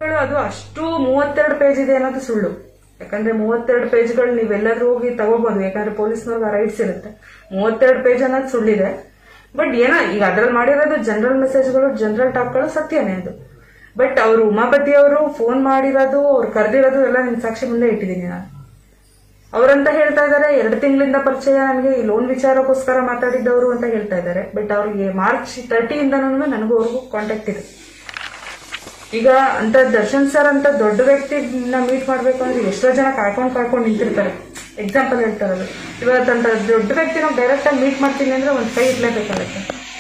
ಅದು ಅಷ್ಟು ಮೂವತ್ತೆರಡು ಪೇಜ್ ಇದೆ ಅನ್ನೋದು ಸುಳ್ಳು ಯಾಕಂದ್ರೆ ಮೂವತ್ತೆರಡು ಪೇಜ್ಗಳು ನೀವೆಲ್ಲರೂ ಹೋಗಿ ತಗೋಬಹುದು ಯಾಕಂದ್ರೆ ಪೊಲೀಸ್ನವ್ರಿಗೆ ರೈಟ್ಸ್ ಇರುತ್ತೆ ಮೂವತ್ತೆರಡು ಪೇಜ್ ಅನ್ನೋದು ಸುಳ್ಳಿದೆ ಬಟ್ ಏನೋ ಈಗ ಅದ್ರಲ್ಲಿ ಮಾಡಿರೋದು ಜನರಲ್ ಮೆಸೇಜ್ಗಳು ಜನರಲ್ ಟಾಕ್ಗಳು ಸತ್ಯನೇ ಅದು ಬಟ್ ಅವರು ಉಮಾಪತಿ ಅವರು ಫೋನ್ ಮಾಡಿರೋದು ಅವ್ರು ಕರೆದಿರೋದು ಎಲ್ಲ ನಿಮ್ ಸಾಕ್ಷಿ ಮುಂದೆ ಇಟ್ಟಿದ್ದೀನಿ ನಾನು ಅವರಂತ ಹೇಳ್ತಾ ಇದ್ದಾರೆ ಎರಡು ತಿಂಗಳಿಂದ ಪರಿಚಯ ನನಗೆ ಈ ಲೋನ್ ವಿಚಾರಕ್ಕೋಸ್ಕರ ಮಾತಾಡಿದ್ದವರು ಅಂತ ಹೇಳ್ತಾ ಇದ್ದಾರೆ ಬಟ್ ಅವ್ರಿಗೆ ಮಾರ್ಚ್ ತರ್ಟಿಯಿಂದನೂ ನನಗೂ ಅವ್ರಿಗೂ ಕಾಂಟ್ಯಾಕ್ಟ್ ಇದೆ ಈಗ ಅಂತ ದರ್ಶನ್ ಸರ್ ಅಂತ ದೊಡ್ಡ ವ್ಯಕ್ತಿನ ಮೀಟ್ ಮಾಡ್ಬೇಕು ಅಂದ್ರೆ ಎಷ್ಟೋ ಜನ ಕಾಯ್ಕೊಂಡು ಕಾಯ್ಕೊಂಡು ನಿಂತಿರ್ತಾರೆ ಎಕ್ಸಾಂಪಲ್ ಹೇಳ್ತಾರದು ಇವತ್ತಂತ ದೊಡ್ಡ ವ್ಯಕ್ತಿನ ಡೈರೆಕ್ಟ್ ಆಗಿ ಮೀಟ್ ಮಾಡ್ತೀನಿ ಅಂದ್ರೆ ಒಂದು ಕೈ ಇಟ್ಲೇಬೇಕಾಗುತ್ತೆ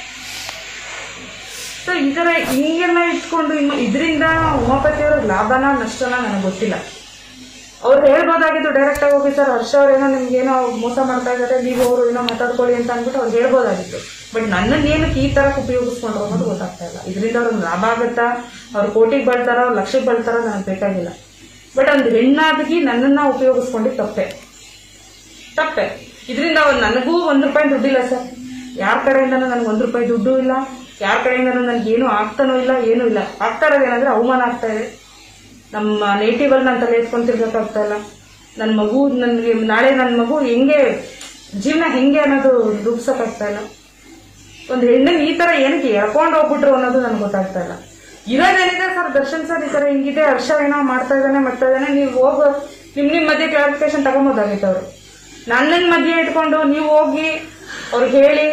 ಸೊ ಈ ತರ ಹಿಂಗೆಲ್ಲ ಇಟ್ಕೊಂಡು ಇನ್ನು ಇದರಿಂದ ಉಮಾಪತಿಯವರ ಲಾಭನ ನಷ್ಟನ ನನಗೆ ಗೊತ್ತಿಲ್ಲ ಅವ್ರು ಹೇಳ್ಬೋದಾಗಿತ್ತು ಡೈರೆಕ್ಟ್ ಆಗಿ ಹೋಗಿ ಸರ್ ಹರ್ಷ ಅವ್ರೇನೋ ನಿಮ್ಗೆ ಏನೋ ಮೋಸ ಮಾಡ್ತಾ ಇದ್ದಾರೆ ನೀವು ಅವರು ಏನೋ ಮಾತಾಡ್ಕೊಳ್ಳಿ ಅಂತ ಅಂದ್ಬಿಟ್ಟು ಅವ್ರು ಹೇಳ್ಬೋದಾಗಿತ್ತು ಬಟ್ ನನ್ನನ್ನು ಏನಕ್ಕೆ ಈ ತರ ಉಪಯೋಗಿಸ್ಕೊಂಡ್ರು ಅನ್ನೋದು ಗೊತ್ತಾಗ್ತಾ ಇಲ್ಲ ಇದರಿಂದ ಅವ್ರಿಗೆ ಲಾಭ ಆಗುತ್ತಾ ಅವ್ರು ಕೋಟಿಗೆ ಬಳ್ತಾರ ಅವ್ರು ಲಕ್ಷಕ್ಕೆ ಬಳ್ತಾರ ನನಗೆ ಬೇಕಾಗಿಲ್ಲ ಬಟ್ ಒಂದು ಹೆಣ್ಣಾಗಿ ನನ್ನನ್ನ ಉಪಯೋಗಿಸ್ಕೊಂಡಿದ್ದು ತಪ್ಪೆ ತಪ್ಪೆ ಇದರಿಂದ ಅವ್ರು ನನಗೂ ಒಂದ್ ರೂಪಾಯಿ ದುಡ್ಡಿಲ್ಲ ಸರ್ ಯಾರ ಕಡೆಯಿಂದನೂ ನನಗೆ ಒಂದ್ ರೂಪಾಯಿ ದುಡ್ಡು ಇಲ್ಲ ಯಾರ ಕಡೆಯಿಂದನೂ ನನಗೆ ಏನು ಆಗ್ತಾನೂ ಇಲ್ಲ ಏನೂ ಇಲ್ಲ ಆಗ್ತಾ ಇರೋದು ಏನಂದ್ರೆ ಅವಮಾನ ಆಗ್ತಾ ಇದೆ ನಮ್ಮ ನೇಟಿವ್ ಅಲ್ಲಿ ನಾನು ತಲೆ ಎತ್ಕೊಂಡು ತಿರ್ಗಕ್ಕಾಗ್ತಾ ಇಲ್ಲ ನನ್ನ ಮಗು ನನಗೆ ನಾಳೆ ನನ್ನ ಮಗು ಹೆಂಗೆ ಜೀವನ ಹೆಂಗೆ ಅನ್ನೋದು ರೂಪಿಸಕ್ಕಾಗ್ತಾ ಇಲ್ಲ ಒಂದು ಹೆಣ್ಣನ್ ಈ ತರ ಏನಕ್ಕೆ ಎಳ್ಕೊಂಡು ಹೋಗ್ಬಿಟ್ರು ಅನ್ನೋದು ನನಗೆ ಗೊತ್ತಾಗ್ತಾ ಇಲ್ಲ ಇರೋದೇನಿದೆ ಸರ್ ದರ್ಶನ್ ಸರ್ ಈ ತರ ಹಿಂಗಿದೆ ಹರ್ಷ ಏನೋ ಮಾಡ್ತಾ ಇದ್ದಾನೆ ಮಾಡ್ತಾ ಇದ್ದಾನೆ ನೀವು ಹೋಗೋ ನಿಮ್ ನಿಮ್ ಮಧ್ಯೆ ಕ್ಲಾರಿಫಿಕೇಶನ್ ತಗೊಂಬೋದಾಗಿತ್ತು ಅವರು ನನ್ನನ್ ಮಧ್ಯೆ ಇಟ್ಕೊಂಡು ನೀವು ಹೋಗಿ ಅವ್ರಿಗೆ ಹೇಳಿ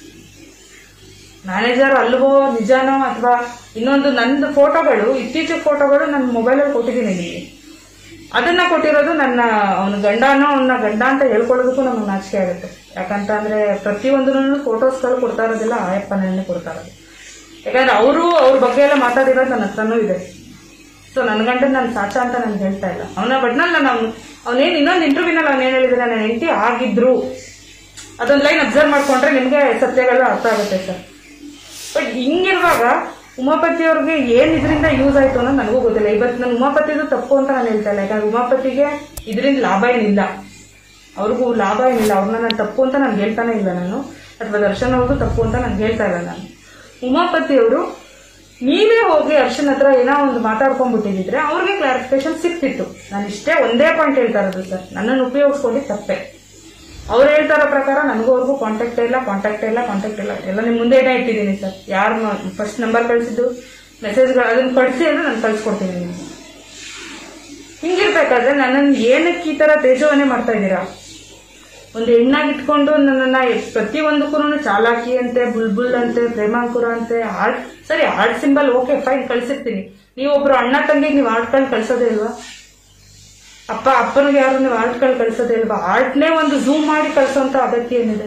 ಮ್ಯಾನೇಜರ್ ಅಲ್ವೋ ನಿಜಾನೋ ಅಥವಾ ಇನ್ನೊಂದು ನಂದು ಫೋಟೋಗಳು ಇತ್ತೀಚಿನ ಫೋಟೋಗಳು ನನ್ನ ಮೊಬೈಲಲ್ಲಿ ಕೊಟ್ಟಿದ್ದೀನಿ ನಿಮಗೆ ಅದನ್ನ ಕೊಟ್ಟಿರೋದು ನನ್ನ ಅವನ ಗಂಡನೋ ಅವನ ಗಂಡ ಅಂತ ಹೇಳ್ಕೊಳ್ಳೋದಕ್ಕೂ ನಮಗೆ ನಾಚಿಕೆ ಆಗುತ್ತೆ ಯಾಕಂತ ಅಂದ್ರೆ ಪ್ರತಿಯೊಂದನ್ನು ಫೋಟೋಸ್ಗಳು ಕೊಡ್ತಾ ಇರೋದಿಲ್ಲ ಆಯಪ್ಪನೇ ಕೊಡ್ತಾ ಇರೋದು ಯಾಕಂದ್ರೆ ಅವರು ಅವ್ರ ಬಗ್ಗೆ ಎಲ್ಲ ಮಾತಾಡಿರೋದು ನನ್ನ ಹತ್ರನೂ ಇದೆ ಸೊ ನನ್ನ ಗಂಡ ನನ್ನ ಸಾಚ ಅಂತ ನಾನು ಹೇಳ್ತಾ ಇಲ್ಲ ಅವನ ಬಟ್ನಲ್ಲಿ ನಾನು ಅವ್ನು ಅವನೇನು ಇನ್ನೊಂದು ಇಂಟರ್ವ್ಯೂನಲ್ಲಿ ಅವ್ನು ಏನು ಹೇಳಿದ್ರೆ ನನ್ನ ಹೆಂಡತಿ ಆಗಿದ್ರು ಅದೊಂದು ಲೈನ್ ಅಬ್ಸರ್ವ್ ಮಾಡ್ಕೊಂಡ್ರೆ ನಿಮಗೆ ಸತ್ಯಗಳು ಅರ್ಥ ಆಗುತ್ತೆ ಸರ್ ಬಟ್ ಹಿಂಗಿರುವಾಗ ಉಮಾಪತಿ ಅವ್ರಿಗೆ ಏನ್ ಇದರಿಂದ ಯೂಸ್ ಆಯ್ತು ಅನ್ನೋದು ನನಗೂ ಗೊತ್ತಿಲ್ಲ ಇವತ್ತು ನನ್ನ ಉಮಾಪತಿದು ತಪ್ಪು ಅಂತ ನಾನು ಹೇಳ್ತಾ ಇಲ್ಲ ಯಾಕಂದ್ರೆ ಉಮಾಪತಿಗೆ ಇದರಿಂದ ಲಾಭ ಏನಿಲ್ಲ ಅವ್ರಿಗೂ ಲಾಭ ಏನಿಲ್ಲ ಅವ್ರನ್ನ ನಾನು ತಪ್ಪು ಅಂತ ನಾನು ಹೇಳ್ತಾನೆ ಇಲ್ಲ ನಾನು ಅಥವಾ ದರ್ಶನ್ ಅವ್ರಿಗೂ ತಪ್ಪು ಅಂತ ನಾನು ಹೇಳ್ತಾ ಇಲ್ಲ ನಾನು ಉಮಾಪತಿ ಅವರು ನೀವೇ ಹೋಗಿ ಅರ್ಶನ್ ಹತ್ರ ಏನೋ ಒಂದು ಮಾತಾಡ್ಕೊಂಡ್ಬಿಟ್ಟಿದ್ರೆ ಅವ್ರಿಗೆ ಕ್ಲಾರಿಫಿಕೇಶನ್ ಸಿಕ್ತಿತ್ತು ನಾನು ಇಷ್ಟೇ ಒಂದೇ ಪಾಯಿಂಟ್ ಹೇಳ್ತಾ ಇರೋದು ಸರ್ ನನ್ನನ್ನು ಉಪಯೋಗಿಸ್ಕೊಂಡು ತಪ್ಪೆ ಅವ್ರು ಹೇಳ್ತಾ ಇರೋ ಪ್ರಕಾರ ನನಗೂ ಅವ್ರಿಗೂ ಕಾಂಟ್ಯಾಕ್ಟ್ ಇಲ್ಲ ಕಾಂಟ್ಯಾಕ್ಟ್ ಇಲ್ಲ ಕಾಂಟ್ಯಾಕ್ಟ್ ಇಲ್ಲ ಎಲ್ಲ ನಿಮ್ಮ ಮುಂದೆ ಇಟ್ಟಿದ್ದೀನಿ ಸರ್ ಯಾರು ಫಸ್ಟ್ ನಂಬರ್ ಕಳಿಸಿದ್ದು ಮೆಸೇಜ್ಗಳು ಅದನ್ನ ಕಳಿಸಿ ಅಂದ್ರೆ ನಾನು ಕಳ್ಸಿಕೊಡ್ತೀನಿ ನಿಮ್ಗೆ ಹಿಂಗಿರ್ಬೇಕಾದ್ರೆ ನನ್ನನ್ನು ಏನಕ್ಕೆ ಈ ತರ ತೇಜೋವನೆ ಮಾಡ್ತಾ ಇದ್ದೀರಾ ಒಂದು ಹೆಣ್ಣಾಗಿ ಇಟ್ಕೊಂಡು ನನ್ನನ್ನ ಪ್ರತಿಯೊಂದಕ್ಕೂ ಚಾಲಾಕಿ ಅಂತೆ ಬುಲ್ಬುಲ್ ಅಂತೆ ಪ್ರೇಮಾಂಕುರ ಅಂತೆ ಆರ್ಟ್ ಸರಿ ಆರ್ಟ್ ಸಿಂಬಲ್ ಓಕೆ ಫೈನ್ ಕಳ್ಸಿರ್ತೀನಿ ನೀವೊಬ್ರು ಅಣ್ಣ ತಂಗಿಗೆ ನೀವು ಆರ್ಟ್ಗಳು ಕಳ್ಸೋದೇ ಇಲ್ವಾ ಅಪ್ಪ ಅಪ್ಪನಿಗೆ ಯಾರು ನೀವು ಆರ್ಟ್ಗಳು ಕಳ್ಸೋದೇ ಇಲ್ವಾ ಆರ್ಟ್ನೇ ಒಂದು ಝೂಮ್ ಮಾಡಿ ಕಳ್ಸೋಂತ ಅಗತ್ಯ ಏನಿದೆ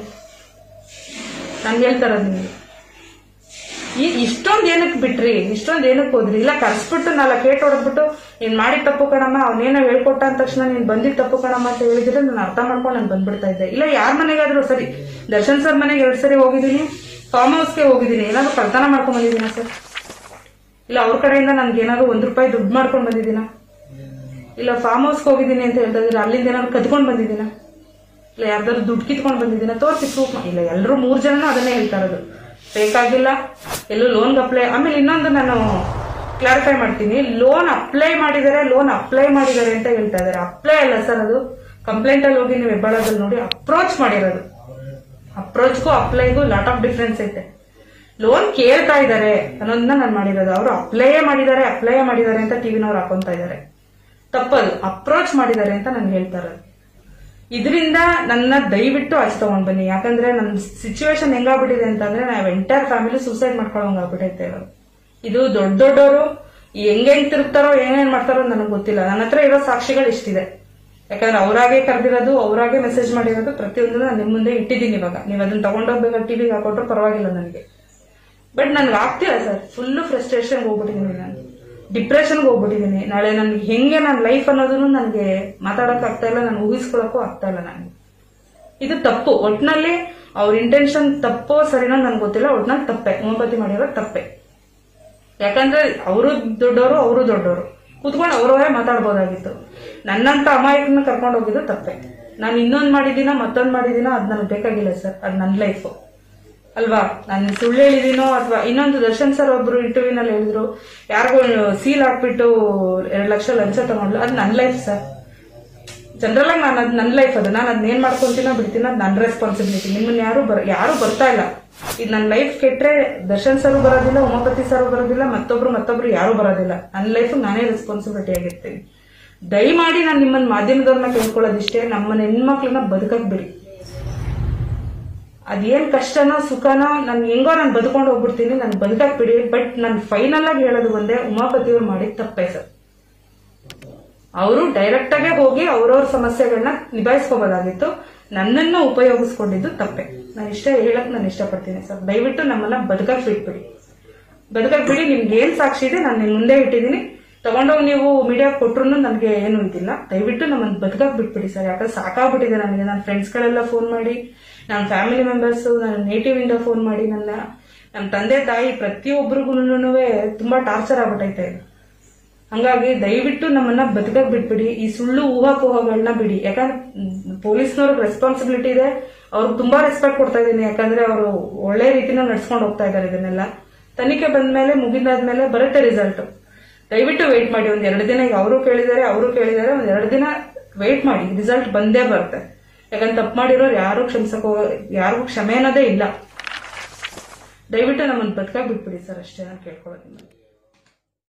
ನಾನು ಹೇಳ್ತಾರ ನಿಮಗೆ ಈ ಇಷ್ಟೊಂದು ಏನಕ್ಕೆ ಬಿಟ್ರಿ ಇಷ್ಟೊಂದು ಏನಕ್ಕೆ ಹೋದ್ರಿ ಇಲ್ಲ ಕರ್ಸ್ಬಿಟ್ಟು ನಾಲ್ಕು ಕೇಟ್ ಹೊಡೆದ್ಬಿಟ್ಟು ನೀನ್ ಮಾಡಿದ ತಪ್ಪು ಕಣಮ್ಮ ಅವನೇನೋ ಹೇಳ್ಕೊಟ್ಟ ಅಂದ ತಕ್ಷಣ ನೀನ್ ಬಂದಿದ್ ತಪ್ಪು ಕಣಮ್ಮ ಅಂತ ಹೇಳಿದ್ರೆ ನಾನು ಅರ್ಥ ಮಾಡ್ಕೊಂಡು ನಾನು ಬಂದ್ಬಿಡ್ತಾ ಇದ್ದೆ ಇಲ್ಲ ಯಾರ ಮನೆಗಾದ್ರೂ ಸರಿ ದರ್ಶನ್ ಸರ್ ಮನೆಗೆ ಎರಡ್ ಸರಿ ಹೋಗಿದ್ದೀನಿ ಫಾರ್ಮ್ ಹೌಸ್ಗೆ ಹೋಗಿದ್ದೀನಿ ಏನಾದ್ರು ಕಳ್ತನ ಮಾಡ್ಕೊಂಡ್ ಬಂದಿದ್ದೀನ ಸರ್ ಇಲ್ಲ ಅವ್ರ ಕಡೆಯಿಂದ ನನ್ಗೆ ಏನಾದ್ರು ಒಂದ್ ರೂಪಾಯಿ ದುಡ್ಡು ಮಾಡ್ಕೊಂಡ್ ಬಂದಿದ್ದೀನ ಇಲ್ಲ ಫಾರ್ಮ್ ಹೌಸ್ಗೆ ಹೋಗಿದ್ದೀನಿ ಅಂತ ಹೇಳ್ತಾ ಇದ್ರೆ ಅಲ್ಲಿಂದ ಏನಾದ್ರು ಕದ್ಕೊಂಡ್ ಬಂದಿದ್ದೀನ ಇಲ್ಲ ಯಾರ್ದಾದ್ರು ದುಡ್ಡು ಕಿತ್ಕೊಂಡ್ ಬಂದಿದ್ದೀನ ತೋರಿಸಿ ಪ್ರೂಫ್ ಇಲ್ಲ ಎಲ್ಲರೂ ಮೂರ್ ಜನನೂ ಅದನ್ನೇ ಹೇಳ್ತಾ ಇರೋದು ಬೇಕಾಗಿಲ್ಲ ಎಲ್ಲೂ ಲೋನ್ಗೆ ಅಪ್ಲೈ ಆಮೇಲೆ ಇನ್ನೊಂದು ನಾನು ಕ್ಲಾರಿಫೈ ಮಾಡ್ತೀನಿ ಲೋನ್ ಅಪ್ಲೈ ಮಾಡಿದ್ದಾರೆ ಲೋನ್ ಅಪ್ಲೈ ಮಾಡಿದ್ದಾರೆ ಅಂತ ಹೇಳ್ತಾ ಇದ್ದಾರೆ ಅಪ್ಲೈ ಅಲ್ಲ ಸರ್ ಅದು ಕಂಪ್ಲೇಂಟ್ ಅಲ್ಲಿ ಹೋಗಿ ನೀವು ಹೆಬ್ಬಾಳದಲ್ಲಿ ನೋಡಿ ಅಪ್ರೋಚ್ ಮಾಡಿರೋದು ಅಪ್ರೋಚ್ಗೂ ಅಪ್ಲೈಗೂ ಲಾಟ್ ಆಫ್ ಡಿಫ್ರೆನ್ಸ್ ಐತೆ ಲೋನ್ ಕೇಳ್ತಾ ಇದ್ದಾರೆ ಅನ್ನೋದನ್ನ ನಾನು ಮಾಡಿರೋದು ಅವರು ಅಪ್ಲೈ ಮಾಡಿದ್ದಾರೆ ಅಪ್ಲೈ ಮಾಡಿದ್ದಾರೆ ಅಂತ ಟಿವಿನವ್ರು ಹಾಕೊಂತ ಇದ್ದಾರೆ ತಪ್ಪದು ಅಪ್ರೋಚ್ ಮಾಡಿದ್ದಾರೆ ಅಂತ ನಾನು ಹೇಳ್ತಾ ಇರೋದು ಇದರಿಂದ ನನ್ನ ದಯವಿಟ್ಟು ಆಚೆ ತಗೊಂಡ್ ಬನ್ನಿ ಯಾಕಂದ್ರೆ ನನ್ನ ಸಿಚುವೇಶನ್ ಹೆಂಗಾಗ್ಬಿಟ್ಟಿದೆ ಅಂತಂದ್ರೆ ನಾವು ಎಂಟೈರ್ ಫ್ಯಾಮಿಲಿ ಸೂಸೈಡ್ ಮಾಡ್ಕೊಳ್ಳೋಂಗ್ ಆಗ್ಬಿಟ್ಟೈತೆ ಇರೋದು ಇದು ದೊಡ್ಡ ದೊಡ್ಡವರು ಹೆಂಗ್ ಹೆಂಗ್ ತಿರುಗ್ತಾರೋ ಏನೇನ್ ಮಾಡ್ತಾರೋ ನನಗೆ ಗೊತ್ತಿಲ್ಲ ನನ್ನ ಹತ್ರ ಇರೋ ಸಾಕ್ಷಿಗಳು ಇಷ್ಟಿದೆ ಯಾಕಂದ್ರೆ ಅವರಾಗೆ ಕರೆದಿರೋದು ಅವರಾಗೆ ಮೆಸೇಜ್ ಮಾಡಿರೋದು ಪ್ರತಿಯೊಂದು ನಾನು ನಿಮ್ ಮುಂದೆ ಇಟ್ಟಿದ್ದೀನಿ ಇವಾಗ ನೀವು ಅದನ್ನ ತಗೊಂಡೋಗ್ಬೇಕು ಟಿವಿಗೆ ಹಾಕೊಟ್ರು ಪರವಾಗಿಲ್ಲ ನನಗೆ ಬಟ್ ನನ್ಗೆ ಆಗ್ತಿಲ್ಲ ಸರ್ ಫುಲ್ಲು ಫ್ರಸ್ಟ್ರೇಷನ್ ಹೋಗ್ಬಿಟ್ಟಿದ್ದೀನಿ ನಾನು ಡಿಪ್ರೆಷನ್ಗೆ ಹೋಗ್ಬಿಟ್ಟಿದ್ದೀನಿ ನಾಳೆ ನನ್ಗೆ ಹೆಂಗೆ ನನ್ನ ಲೈಫ್ ಅನ್ನೋದನ್ನು ನನಗೆ ಮಾತಾಡಕ್ ಆಗ್ತಾ ಇಲ್ಲ ನಾನು ಊಹಿಸ್ಕೊಳಕ್ಕೂ ಆಗ್ತಾ ಇಲ್ಲ ನನಗೆ ಇದು ತಪ್ಪು ಒಟ್ನಲ್ಲಿ ಅವ್ರ ಇಂಟೆನ್ಷನ್ ತಪ್ಪೋ ಸರಿನೋ ನನ್ಗೆ ಗೊತ್ತಿಲ್ಲ ಒಟ್ನಲ್ಲಿ ತಪ್ಪೆ ಹೋಮಿಯೋಪತಿ ಮಾಡಿರೋ ತಪ್ಪೆ ಯಾಕಂದ್ರೆ ಅವರು ದೊಡ್ಡವರು ಅವರು ದೊಡ್ಡವರು ಕೂತ್ಕೊಂಡು ಅವರವರೇ ಮಾತಾಡ್ಬೋದಾಗಿತ್ತು ನನ್ನಂತ ಅಮಾಯಕನ ಕರ್ಕೊಂಡು ಹೋಗಿದ್ದು ತಪ್ಪೆ ನಾನು ಇನ್ನೊಂದು ಮಾಡಿದ್ದೀನ ಮತ್ತೊಂದು ಮಾಡಿದ್ದೀನ ಅದು ನನಗೆ ಬೇಕಾಗಿಲ್ಲ ಸರ್ ಅದು ನನ್ನ ಲೈಫು ಅಲ್ವಾ ನಾನು ಸುಳ್ಳು ಹೇಳಿದೀನೋ ಅಥವಾ ಇನ್ನೊಂದು ದರ್ಶನ್ ಸರ್ ಒಬ್ರು ಇಂಟರ್ವ್ಯೂನಲ್ಲಿ ಹೇಳಿದ್ರು ಯಾರಿಗೋ ಸೀಲ್ ಹಾಕ್ಬಿಟ್ಟು ಎರಡು ಲಕ್ಷ ಲಂಚ ತಗೊಂಡ್ಲು ಅದು ನನ್ನ ಲೈಫ್ ಸರ್ ಜನರಲ್ ಆಗಿ ನಾನು ಅದು ನನ್ನ ಲೈಫ್ ಅದು ನಾನು ಅದನ್ನ ಏನ್ ಮಾಡ್ಕೊಂತೀನೋ ಬಿಡ್ತೀನೋ ಅದು ನನ್ನ ರೆಸ್ಪಾನ್ಸಿಬಿಲಿಟಿ ನಿಮ್ಮನ್ನ ಯಾರು ಬರ ಯಾರು ಬರ್ತಾ ಇಲ್ಲ ಇದು ನನ್ನ ಲೈಫ್ ಕೆಟ್ರೆ ದರ್ಶನ್ ಸರ್ ಬರೋದಿಲ್ಲ ಉಮಾಪತಿ ಸರ್ ಬರೋದಿಲ್ಲ ಮತ್ತೊಬ್ರು ಮತ್ತೊಬ್ರು ಯಾರು ಬರೋದಿಲ್ಲ ನನ್ನ ಲೈಫ್ ನಾನೇ ರೆಸ್ಪಾನ್ಸಿಬಿಲಿಟಿ ಆಗಿರ್ತೀನಿ ದಯಮಾಡಿ ನಾನು ನಿಮ್ಮನ್ನ ಮಾಧ್ಯಮದವ್ರನ್ನ ಕೇಳ್ಕೊಳ್ಳೋದಿಷ್ಟೇ ನಮ್ಮನ್ನ ಹೆಣ್ಮಕ್ಳನ್ನ ಬದುಕಕ್ ಬಿಡಿ ಅದೇನ್ ಕಷ್ಟನೋ ಸುಖನೋ ನಾನು ಹೆಂಗೋ ನಾನು ಬದುಕೊಂಡು ಹೋಗ್ಬಿಡ್ತೀನಿ ನಾನು ಬದುಕಕ್ ಬಿಡಿ ಬಟ್ ನಾನು ಫೈನಲ್ ಆಗಿ ಹೇಳೋದು ಒಂದೇ ಉಮಾಪತಿ ಅವ್ರು ಮಾಡಿದ ತಪ್ಪೇ ಸರ್ ಅವರು ಡೈರೆಕ್ಟ್ ಆಗೇ ಹೋಗಿ ಅವ್ರವ್ರ ಸಮಸ್ಯೆಗಳನ್ನ ನಿಭಾಯಿಸ್ಕೋಬೋದಾಗಿತ್ತು ನನ್ನನ್ನು ಉಪಯೋಗಿಸ್ಕೊಂಡಿದ್ದು ತಪ್ಪೆ ನಾನು ಇಷ್ಟ ಹೇಳಕ್ ನಾನು ಇಷ್ಟಪಡ್ತೀನಿ ಸರ್ ದಯವಿಟ್ಟು ನಮ್ಮನ್ನ ಬದುಕಕ್ ಬಿಟ್ಬಿಡಿ ಬದುಕಕ್ ಬಿಡಿ ನಿಮ್ಗೆ ಏನ್ ಸಾಕ್ಷಿ ಇದೆ ನಾನು ನಿಮ್ ಮುಂದೆ ಇಟ್ಟಿದ್ದೀನಿ ತಗೊಂಡೋಗಿ ನೀವು ಮೀಡಿಯಾ ಕೊಟ್ರು ನನಗೆ ಏನು ಇದಿಲ್ಲ ದಯವಿಟ್ಟು ನಮ್ಮನ್ನ ಬದುಕಕ್ ಬಿಟ್ಬಿಡಿ ಸರ್ ಯಾಕಂದ್ರೆ ಸಾಕಾಗ್ಬಿಟ್ಟಿದೆ ನನಗೆ ನನ್ನ ಫ್ರೆಂಡ್ಸ್ಗಳೆಲ್ಲ ಫೋನ್ ಮಾಡಿ ನನ್ನ ಫ್ಯಾಮಿಲಿ ಮೆಂಬರ್ಸ್ ನನ್ನ ನೇಟಿವ್ ಇಂದ ಫೋನ್ ಮಾಡಿ ನನ್ನ ನಮ್ಮ ತಂದೆ ತಾಯಿ ಪ್ರತಿಯೊಬ್ಬರಿಗೂ ತುಂಬಾ ಟಾರ್ಚರ್ ಆಗ್ಬಿಟ್ಟೈತೆ ಹಂಗಾಗಿ ದಯವಿಟ್ಟು ನಮ್ಮನ್ನ ಬದುಕಕ್ ಬಿಟ್ಬಿಡಿ ಈ ಸುಳ್ಳು ಊಹಾಪೋಹಗಳನ್ನ ಬಿಡಿ ಯಾಕಂದ್ರೆ ಪೊಲೀಸ್ನವ್ರಿಗೆ ರೆಸ್ಪಾನ್ಸಿಬಿಲಿಟಿ ಇದೆ ಅವ್ರಿಗೆ ತುಂಬಾ ರೆಸ್ಪೆಕ್ಟ್ ಕೊಡ್ತಾ ಇದ್ದೀನಿ ಯಾಕಂದ್ರೆ ಅವರು ಒಳ್ಳೆ ರೀತಿನ ನಡ್ಸ್ಕೊಂಡು ಹೋಗ್ತಾ ಇದ್ದಾರೆ ಇದನ್ನೆಲ್ಲ ತನಿಖೆ ಬಂದ್ಮೇಲೆ ಮುಗಿದಾದ್ಮೇಲೆ ಬರುತ್ತೆ ರಿಸಲ್ಟ್ ದಯವಿಟ್ಟು ವೆಯ್ಟ್ ಮಾಡಿ ಒಂದ್ ಎರಡು ದಿನ ಈಗ ಅವರು ಕೇಳಿದ್ದಾರೆ ಅವರು ಕೇಳಿದ್ದಾರೆ ಒಂದ್ ಎರಡು ದಿನ ವೆಯ್ಟ್ ಮಾಡಿ ರಿಸಲ್ಟ್ ಬಂದೇ ಬರುತ್ತೆ ಯಾಕಂದ್ರೆ ತಪ್ಪು ಮಾಡಿರೋರು ಯಾರು ಕ್ಷಮಿಸಕ್ ಹೋಗ ಯಾರಿಗೂ ಕ್ಷಮೆ ಅನ್ನೋದೇ ಇಲ್ಲ ದಯವಿಟ್ಟು ನಮ್ಮನ್ನ ಬದುಕಕ್ ಬಿಟ್ಬಿಡಿ ಸರ್ ಅಷ್ಟೇ ನಾನು ಕೇಳ್ಕೊಳ್ಳೋದು